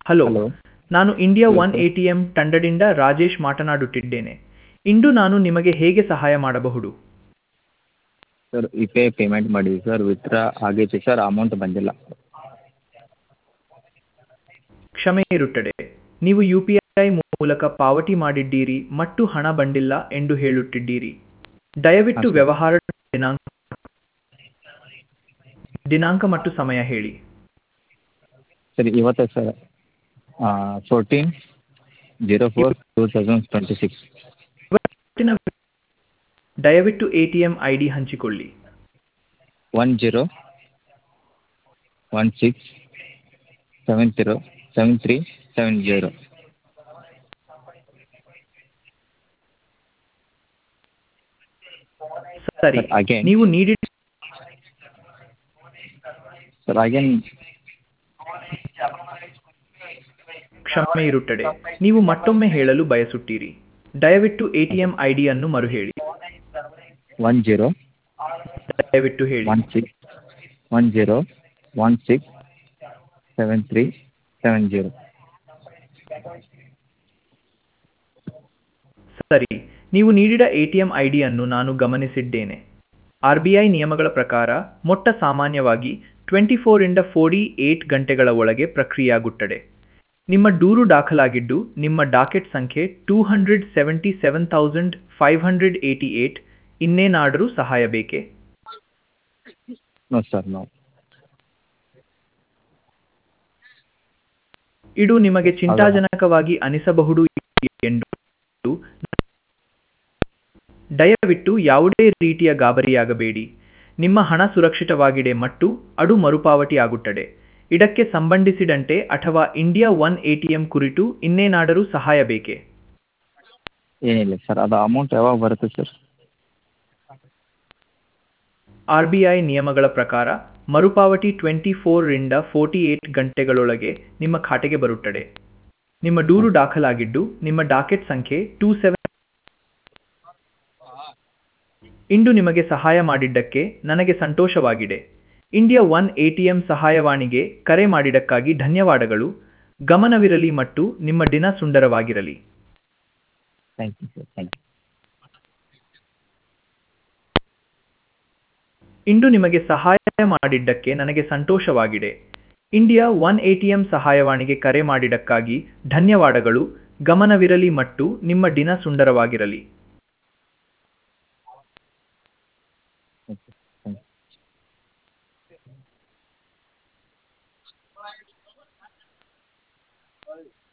hello hello ನಾನು India hello one sir A T M ತಂಡದಿಂದ ರಾಜೇಶ್ ಮಾತನಾಡುತ್ತಿದ್ದೇನೆ ಇಂದು ನಾನು ನಿಮಗೆ ಹೇಗೆ ಸಹಾಯ ಮಾಡಬಹುದು sir U P I payment ಮಾಡಿದ್ವಿ ಸರ್ ವಿತ್ಡ್ರಾ ಆಗೈತೆ ಸರ್ ಅಮೌಂಟ್ ಬಂದಿಲ್ಲ ಕ್ಷಮೆ ಇರುತ್ತದೆ ನೀವು ಯು ಪಿ ಐ ಮೂಲಕ ಪಾವತಿ ಮಾಡಿದ್ದೀರಿ ಮತ್ತು ಹಣ ಬಂದಿಲ್ಲ ಎಂದು ಹೇಳುತ್ತಿದ್ದೀರಿ ಹಾಂ ದಯವಿಟ್ಟು ಸರ್ ವ್ಯವಹಾರ ದಿನಾಂಕ ದಿನಾಂಕ ಮತ್ತು ಸಮಯ ಹೇಳಿ ಸರ್ ಇವತ್ತೇ sir fourteen zero four two thousand twenty six ಇವತ್ತಿನ ದಯವಿಟ್ಟು A T M I D ಹಂಚಿಕೊಳ್ಳಿ one zero one six seven zero seven three seven zero ಸರಿ ಸರ್ ಅಗೇನ್ ನೀವು ನೀಡಿದ ಸರ್ ಅಗೇನ್ ಕ್ಷಮೆ ಇರುತ್ತದೆ ನೀವು ಮತ್ತೊಮ್ಮೆ ಹೇಳಲು ಬಯಸುತ್ತೀರಿ ದಯವಿಟ್ಟು ಎ ಟಿ ಎಂ ಐ ಡಿಯನ್ನು ಮರುಹೇಳಿ ಒನ್ ಜೀರೋ ದಯವಿಟ್ಟು ಹೇಳಿ one six one zero one six seven three seven zero ಸರಿ ನೀವು ನೀಡಿದ ಎ ಟಿ ಎಂ ಐ ಡಿಯನ್ನು ನಾನು ಗಮನಿಸಿದ್ದೇನೆ ಆರ್ ಬಿ ಐ ನಿಯಮಗಳ ಪ್ರಕಾರ ಮೊಟ್ಟ ಸಾಮಾನ್ಯವಾಗಿ ಟ್ವೆಂಟಿ ಫೋರಿಂದ ಫೋರ್ಟಿ ಏಟ್ ಗಂಟೆಗಳ ಒಳಗೆ ಪ್ರಕ್ರಿಯೆಯಾಗುತ್ತದೆ ನಿಮ್ಮ ದೂರು ದಾಖಲಾಗಿದ್ದು ನಿಮ್ಮ ಡಾಕೆಟ್ ಸಂಖ್ಯೆ two hundred seventy seven thousand five hundred eighty eight ಇನ್ನೇನಾದರೂ ಸಹಾಯ ಬೇಕೇ ನೋ ಸರ್ ನೋ ಇದು ನಿಮಗೆ ಹೌದಾ ಚಿಂತಾಜನಕವಾಗಿ ಅನಿಸಬಹುದು ಎಂದು ದಯವಿಟ್ಟು ಯಾವುದೇ ರೀತಿಯ ಗಾಬರಿಯಾಗಬೇಡಿ ನಿಮ್ಮ ಹಣ ಸುರಕ್ಷಿತವಾಗಿದೆ ಮತ್ತು ಅದು ಮರುಪಾವತಿ ಆಗುತ್ತದೆ ಇದಕ್ಕೆ ಸಂಬಂಧಿಸಿದಂತೆ ಅಥವಾ India one A T M ಕುರಿತು ಇನ್ನೇನಾದರೂ ಸಹಾಯ ಬೇಕೇ ಏನಿಲ್ಲ ಸರ್ ಅದು ಅಮೌಂಟ್ ಯಾವಾಗ ಬರುತ್ತೆ ಸರ್ ಆರ್ ಬಿ ಐ ನಿಯಮಗಳ ಪ್ರಕಾರ ಮರುಪಾವತಿ ಟ್ವೆಂಟಿ ಫೋರ್ರಿಂದ ಫೋರ್ಟಿ ಏಟ್ ಗಂಟೆಗಳೊಳಗೆ ನಿಮ್ಮ ಖಾತೆಗೆ ಬರುತ್ತದೆ ನಿಮ್ಮ ದೂರು ದಾಖಲಾಗಿದ್ದು ನಿಮ್ಮ ಡಾಕೆಟ್ ಸಂಖ್ಯೆ ಟೂ ಸೆವೆನ್ ಇಂದು ನಿಮಗೆ ಸಹಾಯ ಮಾಡಿದ್ದಕ್ಕೆ ನನಗೆ ಸಂತೋಷವಾಗಿದೆ India one A T M ಸಹಾಯವಾಣಿಗೆ ಕರೆ ಮಾಡಿದ್ದಕ್ಕಾಗಿ ಧನ್ಯವಾದಗಳು ಗಮನವಿರಲಿ ಮತ್ತು ನಿಮ್ಮ ದಿನ ಸುಂದರವಾಗಿರಲಿ thank you sir thank you ಇಂದು ನಿಮಗೆ ಸಹಾಯ ಮಾಡಿದ್ದಕ್ಕೆ ನನಗೆ ಸಂತೋಷವಾಗಿದೆ India one A T M ಸಹಾಯವಾಣಿಗೆ ಕರೆ ಮಾಡಿದ್ದಕ್ಕಾಗಿ ಧನ್ಯವಾದಗಳು ಗಮನವಿರಲಿ ಮತ್ತು ನಿಮ್ಮ ದಿನ ಸುಂದರವಾಗಿರಲಿ ಓಕೆ ಥ್ಯಾಂಕ್ ಯು